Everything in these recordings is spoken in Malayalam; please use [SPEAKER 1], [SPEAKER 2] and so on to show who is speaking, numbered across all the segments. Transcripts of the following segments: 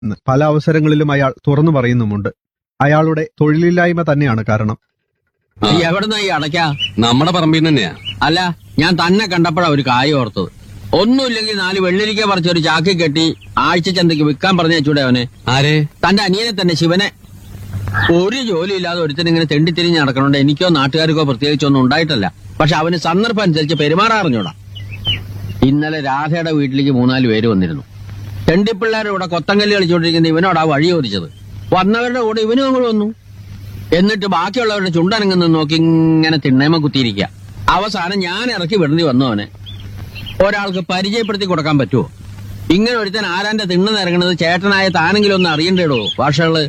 [SPEAKER 1] എന്ന് പല അവസരങ്ങളിലും അയാൾ തുറന്നു പറയുന്നുമുണ്ട് അയാളുടെ തൊഴിലില്ലായ്മ തന്നെയാണ് കാരണം
[SPEAKER 2] നീ എവിടുന്ന ഈ അടയ്ക്ക
[SPEAKER 3] നമ്മുടെ പറമ്പിൽ തന്നെയാ
[SPEAKER 2] അല്ല ഞാൻ തന്നെ കണ്ടപ്പോഴാ ഒരു കായ ഓർത്തത് ഒന്നുമില്ലെങ്കിൽ നാല് വെള്ളിരിക്ക പറിച്ച് ഒരു ചാക്കി കെട്ടി ആഴ്ച ചന്തയ്ക്ക് വിൽക്കാൻ പറഞ്ഞേച്ചൂടെ അവനെ
[SPEAKER 3] ആരെ
[SPEAKER 2] തന്റെ അനിയനെ തന്നെ ശിവനെ ഒരു ജോലി ഇല്ലാതെ ഒരുത്തൻ ഇങ്ങനെ തെണ്ടിത്തിരിഞ്ഞ് നടക്കണോണ്ട് എനിക്കോ നാട്ടുകാർക്കോ പ്രത്യേകിച്ചൊന്നും ഉണ്ടായിട്ടല്ല പക്ഷെ അവന് സന്ദർഭം അനുസരിച്ച് പെരുമാറാറിഞ്ഞൂടാ ഇന്നലെ രാധയുടെ വീട്ടിലേക്ക് മൂന്നാല് പേര് വന്നിരുന്നു തെണ്ടിപ്പിള്ളേരുടെ കൂടെ കൊത്തങ്കല്ല് കളിച്ചുകൊണ്ടിരിക്കുന്ന ഇവനോടാ വഴി ചോദിച്ചത് വന്നവരുടെ കൂടെ ഇവനും അങ്ങോട്ട് വന്നു എന്നിട്ട് ബാക്കിയുള്ളവരുടെ ചുണ്ടനങ്ങുന്ന നോക്കി ഇങ്ങനെ തിണ്ണേമ കുത്തിയിരിക്കുക അവസാനം ഞാൻ ഇറക്കി വിടേണ്ടി വന്നു അവനെ ഒരാൾക്ക് പരിചയപ്പെടുത്തി കൊടുക്കാൻ പറ്റുമോ ഇങ്ങനെ ഒരുത്തൻ ആരാന്റെ തിണ്ണ് നിരങ്ങണത് ചേട്ടനായ താനെങ്കിലും ഒന്ന് അറിയണ്ടേടോ ഭാഷകള്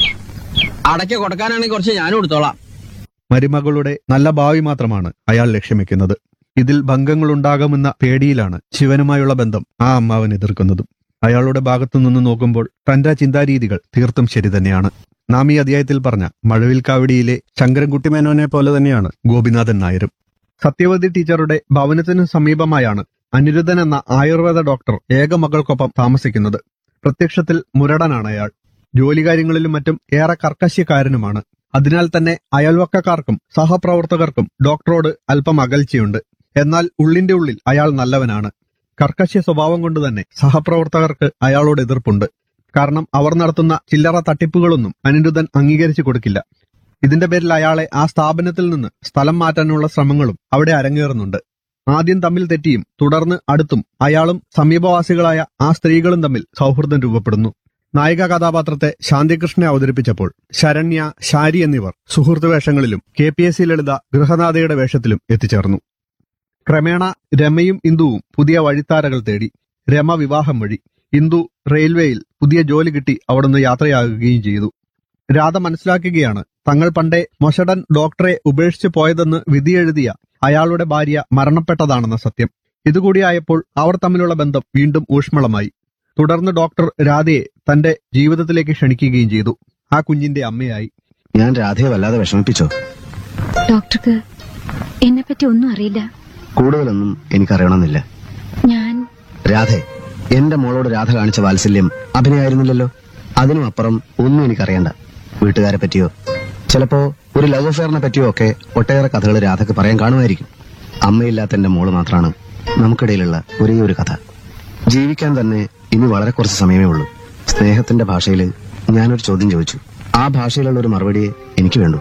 [SPEAKER 2] അടയ്ക്ക കൊടുക്കാനാണെങ്കിൽ കുറച്ച് ഞാനും എടുത്തോളാം
[SPEAKER 1] മരുമകളുടെ നല്ല ഭാവി മാത്രമാണ് അയാൾ ലക്ഷ്യം വെക്കുന്നത് ഇതിൽ ഭംഗങ്ങളുണ്ടാകുമെന്ന പേടിയിലാണ് ശിവനുമായുള്ള ബന്ധം ആ അമ്മാവൻ എതിർക്കുന്നതും അയാളുടെ ഭാഗത്തു നിന്ന് നോക്കുമ്പോൾ തന്റെ ചിന്താരീതികൾ തീർത്തും ശരി തന്നെയാണ് നാം ഈ അധ്യായത്തിൽ പറഞ്ഞ മഴവിൽക്കാവടിയിലെ ശങ്കരൻകുട്ടി മേനോനെ പോലെ തന്നെയാണ് ഗോപിനാഥൻ നായരും സത്യവതി ടീച്ചറുടെ ഭവനത്തിനു സമീപമായാണ് അനിരുദ്ധൻ എന്ന ആയുർവേദ ഡോക്ടർ ഏക മകൾക്കൊപ്പം താമസിക്കുന്നത് പ്രത്യക്ഷത്തിൽ മുരടനാണ് അയാൾ ജോലികാര്യങ്ങളിലും മറ്റും ഏറെ കർക്കശ്യക്കാരനുമാണ് അതിനാൽ തന്നെ അയൽവക്കക്കാർക്കും സഹപ്രവർത്തകർക്കും ഡോക്ടറോട് അല്പം അകൽച്ചയുണ്ട് എന്നാൽ ഉള്ളിന്റെ ഉള്ളിൽ അയാൾ നല്ലവനാണ് കർക്കശ്യ സ്വഭാവം കൊണ്ട് തന്നെ സഹപ്രവർത്തകർക്ക് അയാളോട് എതിർപ്പുണ്ട് കാരണം അവർ നടത്തുന്ന ചില്ലറ തട്ടിപ്പുകളൊന്നും അനിരുദ്ധൻ അംഗീകരിച്ചു കൊടുക്കില്ല ഇതിന്റെ പേരിൽ അയാളെ ആ സ്ഥാപനത്തിൽ നിന്ന് സ്ഥലം മാറ്റാനുള്ള ശ്രമങ്ങളും അവിടെ അരങ്ങേറുന്നുണ്ട് ആദ്യം തമ്മിൽ തെറ്റിയും തുടർന്ന് അടുത്തും അയാളും സമീപവാസികളായ ആ സ്ത്രീകളും തമ്മിൽ സൗഹൃദം രൂപപ്പെടുന്നു നായിക കഥാപാത്രത്തെ ശാന്തികൃഷ്ണനെ അവതരിപ്പിച്ചപ്പോൾ ശരണ്യ ശാരി എന്നിവർ സുഹൃത്ത് വേഷങ്ങളിലും K P S C Lalitha ഗൃഹനാഥയുടെ വേഷത്തിലും എത്തിച്ചേർന്നു ക്രമേണ രമയും ഇന്ദുവും പുതിയ വഴിത്താരകൾ തേടി രമ വിവാഹം വഴി ഇന്ദു റെയിൽവേയിൽ പുതിയ ജോലി കിട്ടി അവിടുന്ന് യാത്രയാകുകയും ചെയ്തു രാധ മനസ്സിലാക്കുകയാണ് തങ്ങൾ പണ്ടേ മൊഷഡൻ ഡോക്ടറെ ഉപേക്ഷിച്ചു പോയതെന്ന് വിധിയെഴുതിയ അയാളുടെ ഭാര്യ മരണപ്പെട്ടതാണെന്ന സത്യം ഇതുകൂടിയായപ്പോൾ അവർ തമ്മിലുള്ള ബന്ധം വീണ്ടും ഊഷ്മളമായി തുടർന്ന് ഡോക്ടർ രാധയെ തന്റെ ജീവിതത്തിലേക്ക് ക്ഷണിക്കുകയും ചെയ്തു ആ കുഞ്ഞിന്റെ അമ്മയായി
[SPEAKER 4] ഞാൻ രാധയെ വല്ലാതെ വിഷമിപ്പിച്ചോ
[SPEAKER 5] ഡോക്ടർക്ക് എന്നെപ്പറ്റി ഒന്നും അറിയില്ല
[SPEAKER 4] കൂടുതലൊന്നും എനിക്കറിയണമെന്നില്ല
[SPEAKER 5] ഞാൻ
[SPEAKER 4] രാധെ എന്റെ മോളോട് രാധ കാണിച്ച വാത്സല്യം അഭിനയായിരുന്നില്ലല്ലോ അതിനും അപ്പുറം ഒന്നും എനിക്കറിയണ്ട വീട്ടുകാരെ പറ്റിയോ ചിലപ്പോ ഒരു ലവ് അഫെയറിനെ പറ്റിയോ ഒക്കെ ഒട്ടേറെ കഥകൾ രാധക്ക് പറയാൻ കാണുമായിരിക്കും അമ്മയില്ലാത്ത എന്റെ മോള് മാത്രമാണ് നമുക്കിടയിലുള്ള ഒരേ ഒരു കഥ ജീവിക്കാൻ തന്നെ ഇനി വളരെ കുറച്ച് സമയമേ ഉള്ളൂ സ്നേഹത്തിന്റെ ഭാഷയിൽ ഞാനൊരു ചോദ്യം ചോദിച്ചു ആ ഭാഷയിലുള്ള ഒരു മറുപടിയെ എനിക്ക് വേണ്ടു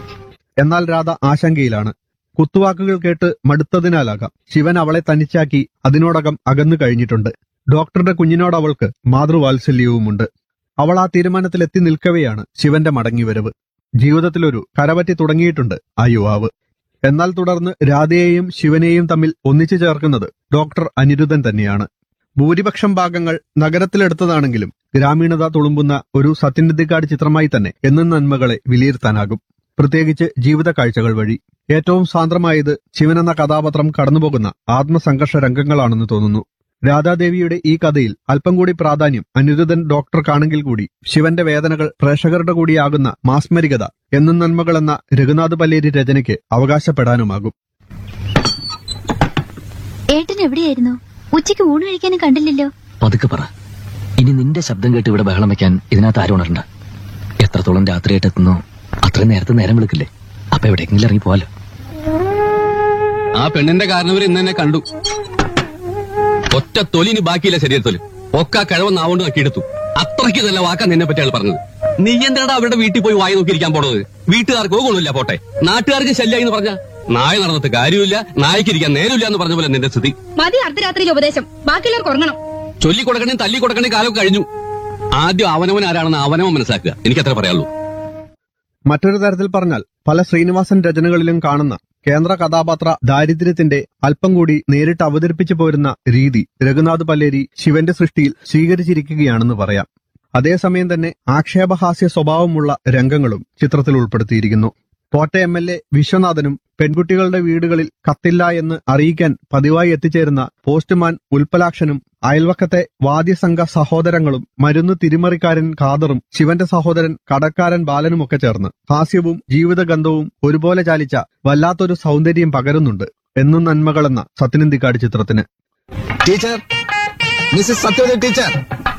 [SPEAKER 1] എന്നാൽ രാധ ആശങ്കയിലാണ് കുത്തുവാക്കുകൾ കേട്ട് മടുത്തതിനാലാകാം ശിവൻ അവളെ തനിച്ചാക്കി അതിനോടകം അകന്നു കഴിഞ്ഞിട്ടുണ്ട് ഡോക്ടറുടെ കുഞ്ഞിനോട് അവൾക്ക് മാതൃവാത്സല്യവുമുണ്ട് അവൾ ആ തീരുമാനത്തിൽ എത്തി നിൽക്കവെയാണ് ശിവന്റെ മടങ്ങിവരവ് ജീവിതത്തിലൊരു കരപറ്റി തുടങ്ങിയിട്ടുണ്ട് ആ യുവാവ് എന്നാൽ തുടർന്ന് രാധയെയും ശിവനെയും തമ്മിൽ ഒന്നിച്ചു ചേർക്കുന്നത് ഡോക്ടർ അനിരുദ്ധൻ തന്നെയാണ് ഭൂരിപക്ഷം ഭാഗങ്ങൾ നഗരത്തിലെടുത്തതാണെങ്കിലും ഗ്രാമീണത തുളുമ്പുന്ന ഒരു സത്യനിധിക്കാട് ചിത്രമായി തന്നെ എന്നും നന്മകളെ വിലയിരുത്താനാകും പ്രത്യേകിച്ച് ജീവിത കാഴ്ചകൾ വഴി ഏറ്റവും സാന്ദ്രമായത് ശിവനെന്ന കഥാപാത്രം കടന്നുപോകുന്ന ആത്മസംഘർഷ രംഗങ്ങളാണെന്ന് തോന്നുന്നു രാധാദേവിയുടെ ഈ കഥയിൽ അല്പം കൂടി പ്രാധാന്യം അനിരുദ്ധൻ ഡോക്ടർക്കാണെങ്കിൽ കൂടി ശിവന്റെ വേദനകൾ പ്രേക്ഷകരുടെ കൂടിയാകുന്ന മാസ്മരികത എന്നും നന്മകൾ എന്ന രഘുനാഥ് പല്ലേരി രചനയ്ക്ക് അവകാശപ്പെടാനുമാകും
[SPEAKER 5] ഏട്ടൻ എവിടെയായിരുന്നു ഉച്ചയ്ക്ക് ഊണ് കഴിക്കാനും കണ്ടില്ലല്ലോ
[SPEAKER 6] പതുക്കെ പറ ഇനി നിന്റെ ശബ്ദം കേട്ട് ഇവിടെ ബഹളം വെക്കാൻ ഇതിനകത്ത് ആരും ഉണരണ്ട എത്രത്തോളം രാത്രിയായിട്ട് എത്തുന്നോ അത്രയും നേരത്തെ നേരം വിളിക്കില്ലേ അപ്പൊ എവിടെയെങ്കിലും ഇറങ്ങി പോവാലോ
[SPEAKER 3] ആ പെണ്ണിന്റെ കാരണവർ ഇന്ന് തന്നെ കണ്ടു ഒറ്റ തൊലിന് ബാക്കിയില്ല ശരീരത്തൊലി ഒക്കെ ആ കിഴവൻ നാവുകൊണ്ട് നക്കിയെടുത്തു അത്രയ്ക്ക് നല്ല വാക്കാ നിന്നെ പറ്റി അയാൾ പറഞ്ഞത് നീ എന്തിനാ അവരുടെ വീട്ടിൽ പോയി വായി നോക്കിയിരിക്കാൻ പോണത് വീട്ടുകാർക്ക് കൊള്ളില്ല പോട്ടെ നാട്ടുകാർക്ക് ശല്യായി എന്ന് പറഞ്ഞ നായ നടന്നിട്ട് കാര്യമില്ല നായ്ക്കിരിക്കാൻ നേരമില്ല എന്ന് പറഞ്ഞ പോലെ നിന്റെ സ്ഥിതി
[SPEAKER 7] മതി അർദ്ധരാത്രിയിലെ ഉപദേശം ബാക്കിയുള്ളവർക്ക് ഉറങ്ങണം
[SPEAKER 3] ചൊല്ലി കൊടുക്കണേ തല്ലി കൊടുക്കണേ കാലം കഴിഞ്ഞു ആദ്യം അവനവൻ ആരാണെന്ന് അവനവൻ മനസ്സിലാക്കുക എനിക്കത്ര പറയാനുള്ളൂ
[SPEAKER 1] മറ്റൊരു തരത്തിൽ പറഞ്ഞാൽ പല ശ്രീനിവാസൻ രചനകളിലും കാണുന്ന കേന്ദ്ര കഥാപാത്ര ദാരിദ്ര്യത്തിന്റെ അല്പം കൂടി നേരിട്ട് അവതരിപ്പിച്ചു പോരുന്ന രീതി രഘുനാഥ് പല്ലേരി ശിവന്റെ സൃഷ്ടിയിൽ സ്വീകരിച്ചിരിക്കുകയാണെന്ന് പറയാം അതേസമയം തന്നെ ആക്ഷേപഹാസ്യ സ്വഭാവമുള്ള രംഗങ്ങളും ചിത്രത്തിൽ ഉൾപ്പെടുത്തിയിരിക്കുന്നു കോട്ട എം എൽ എ വിശ്വനാഥനും പെൺകുട്ടികളുടെ വീടുകളിൽ കത്തില്ല എന്ന് അറിയിക്കാൻ പതിവായി എത്തിച്ചേരുന്ന പോസ്റ്റ്മാൻ ഉൽപ്പലാക്ഷനും അയൽവക്കത്തെ വാദ്യസംഘ സഹോദരങ്ങളും മരുന്ന് തിരിമറിക്കാരൻ ഖാദറും ശിവന്റെ സഹോദരൻ കടക്കാരൻ ബാലനുമൊക്കെ ചേർന്ന് ഹാസ്യവും ജീവിതഗന്ധവും ഒരുപോലെ ചാലിച്ച വല്ലാത്തൊരു സൗന്ദര്യം പകരുന്നുണ്ട് എന്നും നന്മകളെന്ന സത്യനന്ദിക്കാട് ചിത്രത്തിന്
[SPEAKER 4] ടീച്ചർ മിസ്സസ് സത്യവതി ടീച്ചർ